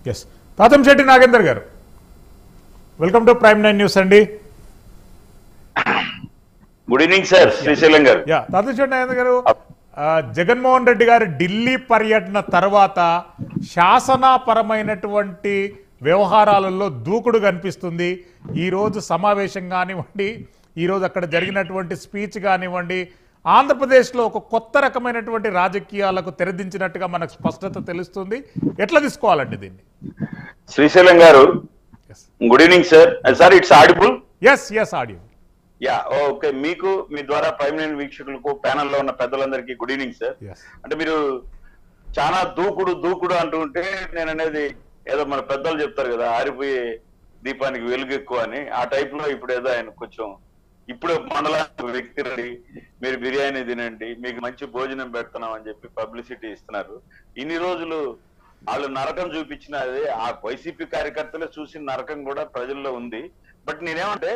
Yes Tatamsetti Nagender garu welcome to Prime Nine News అండి good evening sir Srisailam garu yeah Tatamsetti Nagender గారు ఆ, జగన్మోహన్ రెడ్డి గారి ఢిల్లీ పర్యటన తర్వాత శాసనపరమైనటువంటి వ్యవహారాలలో దూకుడు కనిపిస్తుంది ఈరోజు సమావేశం కానివ్వండి ఈరోజు అక్కడ జరిగినటువంటి స్పీచ్ కానివ్వండి ఆంధ్రప్రదేశ్లో ఒక కొత్త రకమైనటువంటి రాజకీయాలకు తెరదించినట్టుగా మనకు స్పష్టత తెలుస్తుంది ఎట్లా తీసుకోవాలండి దీన్ని Srisailam garu good evening sir sir it's audible yes yes audio yeah okay మీకు మీ ద్వారా ప్రైమ్ లైన్ వీక్షకులకు ప్యానెల్ లో ఉన్న పెద్దలందరికీ గుడ్ ఈవినింగ్ సార్ ఎస్ అంటే మీరు చాలా దూకుడు దూకుడు అంటూ ఉంటే నేను అనేది ఏదో మన పెద్దలు చెప్తారు కదా ఆరిపోయే దీపానికి వెలుగు ఎక్కువ అని ఆ టైప్ లో ఇప్పుడు ఏదో ఆయన కొంచెం ఇప్పుడు మండల వ్యక్తి రెడీ మీరు బిర్యానీ తినండి మీకు మంచి భోజనం పెడుతున్నాం అని చెప్పి పబ్లిసిటీ ఇస్తున్నారు ఇన్ని రోజులు వాళ్ళు నరకం చూపించిన అదే ఆ వైసీపీ కార్యకర్తలే చూసిన నరకం కూడా ప్రజల్లో ఉంది బట్ నేనేమంటే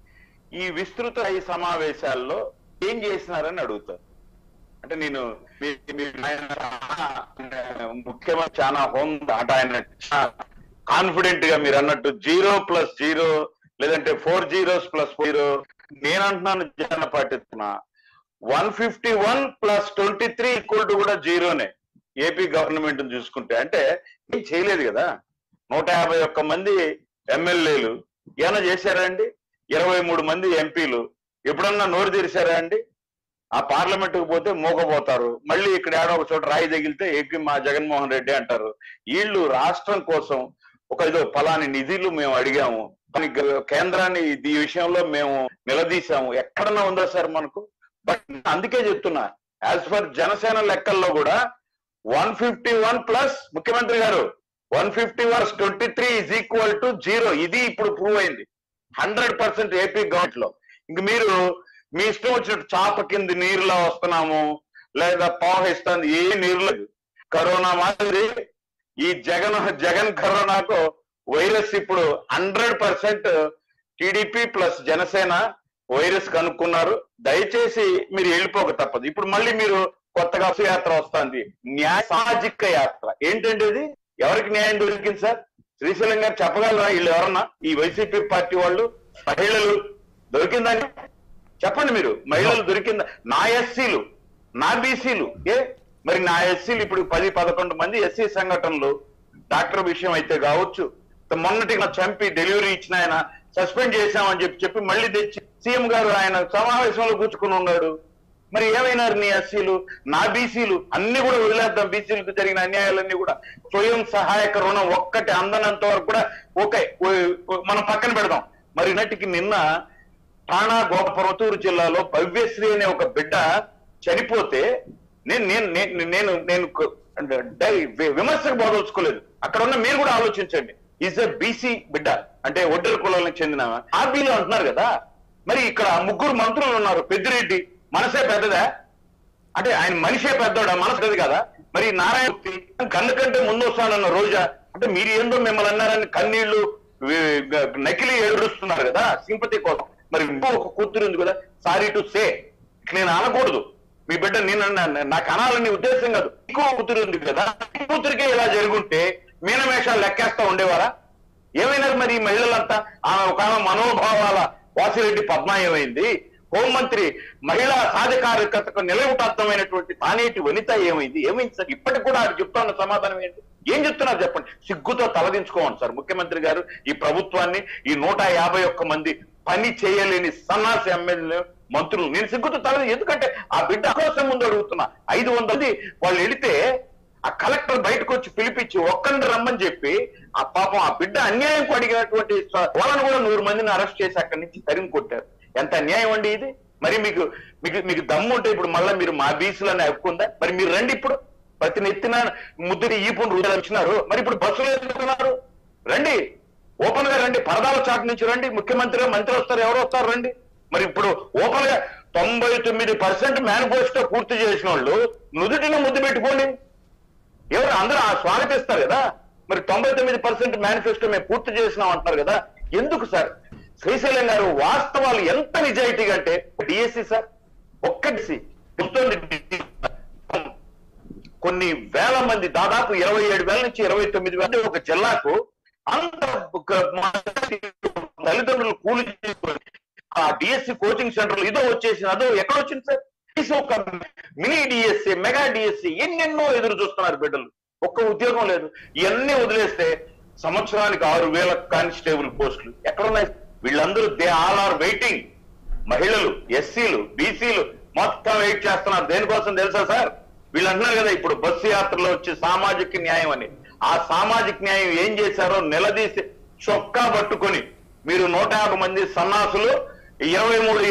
ఈ విస్తృత ఈ సమావేశాల్లో ఏం చేసినారని అడుగుతారు అంటే నేను మీ- మీ ఆయన చాలా ముఖ్యమంత్రి చాలా హోమ్ అంటే ఆయన కాన్ఫిడెంట్ గా మీరు అన్నట్టు జీరో ప్లస్ జీరో లేదంటే ఫోర్ జీరోస్ ప్లస్ జీరో నేను అంటున్నాను జగన్ పాటిస్తున్నా one fifty one plus twenty three equal to కూడా జీరోనే ఏపీ గవర్నమెంట్ చూసుకుంటే అంటే ఏం చేయలేదు కదా నూట యాభై ఒక్క మంది ఎమ్మెల్యేలు ఏమైనా చేశారా అండి ఇరవై మూడు మంది ఎంపీలు ఎప్పుడన్నా నోరు తెరిచారా అండి ఆ పార్లమెంట్ కు పోతే మూగపోతారు మళ్ళీ ఇక్కడ ఏడో ఒక చోట రాయి తగిలితే ఏపీ మా జగన్మోహన్ రెడ్డి అంటారు వీళ్ళు రాష్ట్రం కోసం ఒక ఏదో ఫలాని నిధులు మేము అడిగాము కానీ గ- కేంద్రాన్ని ఈ విషయంలో మేము నిలదీశాము ఎక్కడన్నా ఉందా సార్ మనకు బట్ అందుకే చెప్తున్నా యాజ్ ఫర్ జనసేన లెక్కల్లో కూడా వన్ ఫిఫ్టీ వన్ ప్లస్ ముఖ్యమంత్రి గారు one fifty one twenty three is equal to zero ఇది ఇప్పుడు ప్రూవ్ అయింది హండ్రెడ్ పర్సెంట్ ఏపీ గవర్నమెంట్ లో ఇంక మీరు మీ ఇష్టం వచ్చినట్టు చాప కింద నీరులా వస్తున్నాము లేదా పాహిస్తుంది ఏ నీరు లేదు కరోనా మాదిరి ఈ జగన్ జగన్ కరోనాకు వైరస్ ఇప్పుడు hundred percent TDP plus Janasena virus కనుక్కున్నారు దయచేసి మీరు వెళ్ళిపోక తప్పదు ఇప్పుడు మళ్ళీ మీరు కొత్తగా బస్సు యాత్ర వస్తుంది న్యాయ సామాజిక యాత్ర ఏంటండి ఇది ఎవరికి న్యాయం దొరికింది సార్ శ్రీశైలం గారు చెప్పగలరా వీళ్ళు ఎవరన్నా ఈ వైసీపీ పార్టీ వాళ్ళు మహిళలు దొరికిందని చెప్పండి మీరు మహిళలు దొరికిందా నా ఎస్సీలు నా బీసీలు ఏ మరి నా ఎస్సీలు ఇప్పుడు పది పదకొండు మంది ఎస్సీ సంఘటనలు డాక్టర్ విషయం అయితే కావచ్చు మొన్నటి నా చంపి డెలివరీ ఇచ్చిన ఆయన సస్పెండ్ చేశామని చెప్పి చెప్పి మళ్ళీ తెచ్చి సీఎం గారు ఆయన సమావేశంలో కూర్చుకుని ఉన్నాడు మరి ఏమైనారు నీ ఎస్సీలు నా బీసీలు అన్ని కూడా వదిలేద్దాం బీసీలకు జరిగిన అన్యాయాలన్నీ కూడా స్వయం సహాయక రుణం ఒక్కటి అందనంత వరకు కూడా ఓకే ఓ- ఓ- మనం పక్కన పెడదాం మరి నటికి నిన్న ఠాణా గోపర్వతూరు జిల్లాలో భవ్యశ్రీ అనే ఒక బిడ్డ చనిపోతే నేను నేను నేను నేను నేను క- అంటే డై- వి- విమర్శకు బోదలుచుకోలేదు అక్కడ ఉన్న మీరు కూడా ఆలోచించండి ఈజ్ ఎ బీసీ బిడ్డ అంటే ఒడ్డెల కులాలకు చెందిన ఆర్బీలో అంటున్నారు కదా మరి ఇక్కడ ముగ్గురు మంత్రులు ఉన్నారు పెద్దిరెడ్డి మనసే పెద్దదా అంటే ఆయన మనిషే పెద్దోడా మనసు పెద్దది కదా మరి నారాయణ కన్ను కంటే ముందు వస్తానన్న రోజా అంటే మీరు ఏందో మిమ్మల్ని అన్నారని కన్నీళ్లు వి- గ- నకిలీ ఏడుస్తున్నారు కదా సింపతి కోసం మరి ఇంకో ఒక కూతురు ఉంది కదా సారీ టు సే నేను అనకూడదు మీ బిడ్డ నేను అన్నా- నాకు అనాలని ఉద్దేశం కాదు ఇంకో కూతురు ఉంది కదా ఈ కూతురికే ఇలా జరుగుంటే మీనమేషాలు లెక్కేస్తా ఉండేవారా ఏమైనారు మరి ఈ మహిళలంతా ఆమె ఒక ఆమె మనోభావాల వాసిరెడ్డి పద్మ ఏమైంది హోంమంత్రి మహిళా సాధికారికతకు నిలవుటార్థమైనటువంటి తానేటి వనిత ఏమైంది ఏమైంది సార్ ఇప్పటికి కూడా ఆవిడ చెప్తున్న సమాధానం ఏంటి ఏం చెప్తున్నారు చెప్పండి సిగ్గుతో తలదించుకోండి సార్ ముఖ్యమంత్రి గారు ఈ ప్రభుత్వాన్ని ఈ నూట యాభై ఒక్క మంది పని చేయలేని సన్నాసి ఎమ్మెల్యే మంత్రులు నేను సిగ్గుతో తల ఎందుకంటే ఆ బిడ్డ కోసం ముందు అడుగుతున్నా ఐదు వందలది వాళ్ళు వెళితే ఆ కలెక్టర్ బయటకు వచ్చి పిలిపించి ఒక్కరిని రమ్మని చెప్పి ఆ పాపం ఆ బిడ్డ అన్యాయం అడిగినటువంటి స- వాళ్ళని కూడా నూరు మందిని అరెస్ట్ చేసి అక్కడి నుంచి తరిమి కొట్టారు ఎంత అన్యాయం అండి ఇది మరి మీకు మీకు మీకు దమ్ము ఉంటే ఇప్పుడు మళ్ళీ మీరు మా బీసీలని హక్కుందా మరి మీరు రండి ఇప్పుడు ప్రతి నెత్తిన ముద్దుని ఈపుని రుజులు ఇచ్చినారు మరి ఇప్పుడు బస్సులు ఎందుకున్నారు రండి ఓపెన్ గా రండి పరదాల చాటు నుంచి రండి ముఖ్యమంత్రి మంత్రి వస్తారు ఎవరు వస్తారు రండి మరి ఇప్పుడు ఓపెన్ గా తొంభై తొమ్మిది పర్సెంట్ మేనిఫెస్టో పూర్తి చేసిన వాళ్ళు నుదుటిని ముద్దు పెట్టుకోండి ఎవరు అందరూ ఆ స్వాగతిస్తారు కదా మరి తొంభై తొమ్మిది పర్సెంట్ మేనిఫెస్టో మేము పూర్తి చేసినాం అంటున్నారు కదా ఎందుకు సార్ శ్రీశైలం గారు వాస్తవాలు ఎంత నిజాయితీగా అంటే డిఎస్సి సార్ ఒక్కటి వస్తుంది కొన్ని వేల మంది దాదాపు ఇరవై ఏడు వేల నుంచి ఇరవై తొమ్మిది వేల మంది ఒక జిల్లాకు అంత ఒక మంది తల్లిదండ్రులు కూలి చేసుకొని ఆ డిఎస్సి కోచింగ్ సెంటర్లు ఇదో వచ్చేసి అదో ఎక్కడ వచ్చింది సార్ కనీసం ఒక మినీ డిఎస్సి మెగా డిఎస్సి ఎన్నెన్నో ఎదురు చూస్తున్నారు బిడ్డలు ఒక్క ఉద్యోగం లేదు ఇవన్నీ వదిలేస్తే సంవత్సరానికి ఆరు వేల కానిస్టేబుల్ పోస్టులు ఎక్కడున్నాయి వీళ్ళందరూ దే ఆల్ ఆర్ వెయిటింగ్ మహిళలు ఎస్సీలు బీసీలు మొత్తం వెయిట్ చేస్తున్నారు దేనికోసం తెలుసా సార్ వీళ్ళు అంటున్నారు కదా ఇప్పుడు బస్సు యాత్రలో వచ్చి సామాజిక న్యాయం అని ఆ సామాజిక న్యాయం ఏం చేశారో నిలదీసి చొక్కా పట్టుకొని మీరు నూట యాభై మంది సన్నాసులు ఇరవై మూడు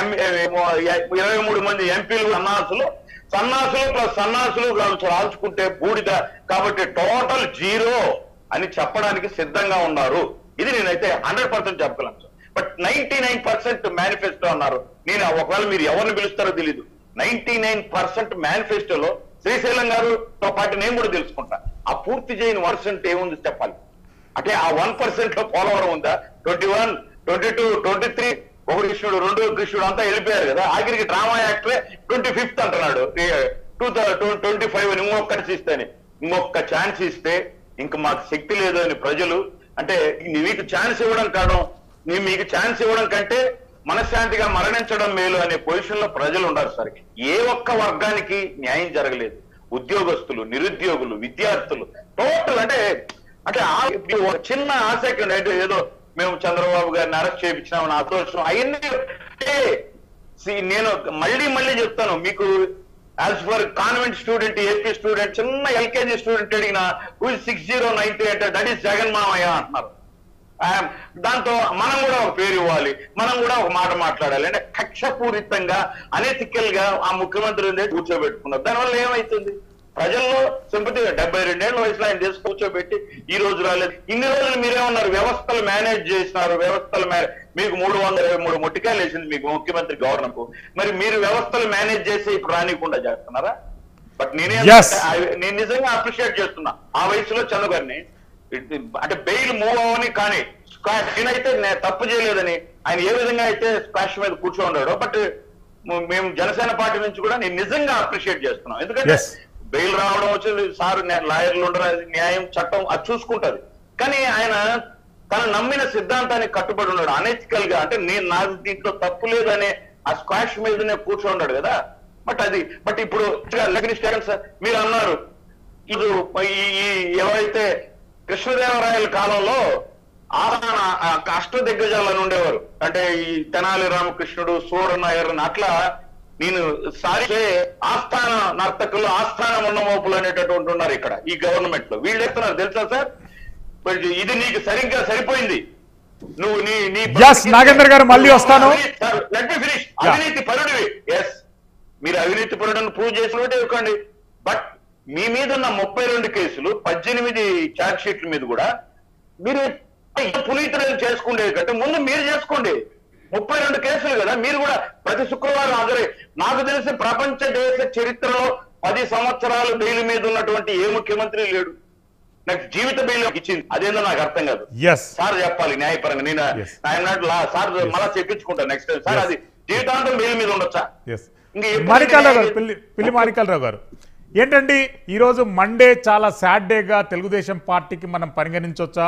ఇరవై మూడు మంది ఎంపీలు సన్నాసులు సన్నాసులు ప్లస్ సన్నాసులు కలిసి రాల్చుకుంటే బూడిద కాబట్టి టోటల్ జీరో అని చెప్పడానికి సిద్ధంగా ఉన్నారు ఇది నేనైతే హండ్రెడ్ పర్సెంట్ చెప్పగలను sir. But ninety nine percent manifesto అన్నారు నేను ఒకవేళ మీరు ఎవరిని పిలుస్తారో తెలియదు నైన్టీ నైన్ పర్సెంట్ మేనిఫెస్టోలో శ్రీశైలం గారుతో పాటు నేను కూడా తెలుసుకుంటా ఆ పూర్తి చేయని పర్సెంట్ ఏముంది చెప్పాలి అంటే ఆ వన్ పర్సెంట్ లో పోలవరం ఉందా twenty one twenty two twenty three ఒక కృష్ణుడు రెండు కృష్ణుడు అంతా వెళ్ళిపోయారు కదా ఆఖరికి డ్రామా యాక్టరే ట్వంటీ ఫిఫ్త్ అంటున్నాడు టూ ట్వంటీ ఫైవ్ అని ఇంకొకటి ఇస్తేనే ఇంకొక ఛాన్స్ ఇస్తే ఇంక మాకు శక్తి లేదు అని ప్రజలు అంటే మీకు ఛాన్స్ ఇవ్వడం కారణం నీ మీకు ఛాన్స్ ఇవ్వడం కంటే మనశ్శాంతిగా మరణించడం మేలు అనే పొజిషన్ లో ప్రజలు ఉన్నారు సార్ ఏ ఒక్క వర్గానికి న్యాయం జరగలేదు ఉద్యోగస్తులు నిరుద్యోగులు విద్యార్థులు టోటల్ అంటే అంటే ఆ- ఇప్పుడు ఒక చిన్న ఆశకి అంటే ఏదో మేము చంద్రబాబు గారిని అరెస్ట్ చేయించినామని అదోషం అవన్నీ అంటే, see, నేను మళ్ళీ మళ్ళీ చెప్తాను మీకు as for convent student AP student చిన్న ఎల్కేజీ స్టూడెంట్ అడిగిన సిక్స్ జీరో నైన్ త్రీ అంటే దట్ ఈస్ జగన్ మామయ్య అంటున్నారు ఆ, దాంతో మనం కూడా ఒక పేరు ఇవ్వాలి మనం కూడా ఒక మాట మాట్లాడాలి అంటే కక్షపూరితంగా అనెథికల్ గా ఆ ముఖ్యమంత్రి ఉండే కూర్చోబెట్టుకున్నారు దానివల్ల ఏమైతుంది ప్రజల్లో సింపతి డెబ్బై రెండేళ్ల వయసులో ఆయన చేసి కూర్చోబెట్టి ఈ రోజు రాలేదు ఇన్ని రోజులు మీరేమన్నారు వ్యవస్థలు మేనేజ్ చేసినారు వ్యవస్థలు మేనే మీకు మూడు వందల ఇరవై మూడు మొట్టికాయలు వేసింది మీకు ముఖ్యమంత్రి గవర్నర్ మరి మీరు వ్యవస్థలు మేనేజ్ చేసి ఇప్పుడు రానికుండా చేస్తున్నారా బట్ నేనే Yes. నేను నిజంగా అప్రిషియేట్ చేస్తున్నా ఆ వయసులో చంద్రగారిని ఇట్- అంటే బెయిల్ మూవ్ అవని కానీ స్క్వాష్ నేనైతే నేను తప్పు చేయలేదని ఆయన ఏ విధంగా అయితే స్క్వాష్ మీద కూర్చో ఉన్నాడో బట్ మేము జనసేన పార్టీ నుంచి కూడా నేను నిజంగా అప్రిషియేట్ చేస్తున్నాం ఎందుకంటే Yes. బెయిల్ రావడం వచ్చి సార్ న్యా- లాయర్లు ఉండరు అది న్యాయం చట్టం అది చూసుకుంటది కానీ ఆయన తను నమ్మిన సిద్ధాంతానికి కట్టుబడి ఉన్నాడు అనెథికల్ గా అంటే నేను నా దీంట్లో తప్పు లేదనే ఆ స్క్వాష్ మీదనే కూర్చోన్నాడు కదా బట్ అది బట్ ఇప్పుడు లగ్ని స్టేషన్ సార్ మీరు అన్నారు ఇది ఈ ఈ ఎవరైతే కృష్ణదేవరాయల కాలంలో ఆస్థాన ఆ అష్ట దిగ్గజాలను ఉండేవారు అంటే ఈ తెనాలి రామకృష్ణుడు సూరనాయర్ అట్లా నేను సారితే ఆస్థాన నర్తకులు ఆస్థాన ఉన్నమోపులు అనేటటువంటి ఉన్నారు ఇక్కడ ఈ గవర్నమెంట్ లో వీళ్ళు ఎత్తున్నారు తెలుసా సార్ మరి ఇది నీకు సరిగ్గా సరిపోయింది నువ్వు నీ నీ Yes, నాగేంద్ర గారు, మళ్ళీ వస్తాను. Let me finish Yeah. అవినీతి పరుడివి ఎస్ మీరు అవినీతి పరుడని ప్రూవ్ చేసినట్టే ఇవ్వకండి బట్ మీ మీద ఉన్న ముప్పై రెండు కేసులు పద్దెనిమిది ఛార్జ్ షీట్ల మీద కూడా మీరు పునీతులను చేసుకుండే కంటే ముందు మీరు చేసుకోండి ముప్పై రెండు కేసులు కదా మీరు కూడా ప్రతి శుక్రవారం హాజరై నాకు తెలిసి ప్రపంచ దేశ చరిత్రలో పది సంవత్సరాలు బెయిల్ మీద ఉన్నటువంటి ఏ ముఖ్యమంత్రి లేడు నాకు జీవిత బెయిల్ ఇచ్చింది అదేందో నాకు అర్థం కాదు ఎస్ సార్ చెప్పాలి న్యాయపరంగా నేను Yes. ఆయన సార్ మళ్ళా చెప్పించుకుంటాను నెక్స్ట్ టైం సార్ Yes. అది జీవితాంతం బెయిల్ మీద ఉండొచ్చా ఎస్ ఇంకా ఎప్పుడు మాణికాలరావు గారు న్యాయం- పిల్లి పిల్లి మాణికాలరావు గారు ఏంటండి ఈరోజు మండే చాలా సాడ్ డేగా తెలుగుదేశం పార్టీకి మనం పరిగణించవచ్చా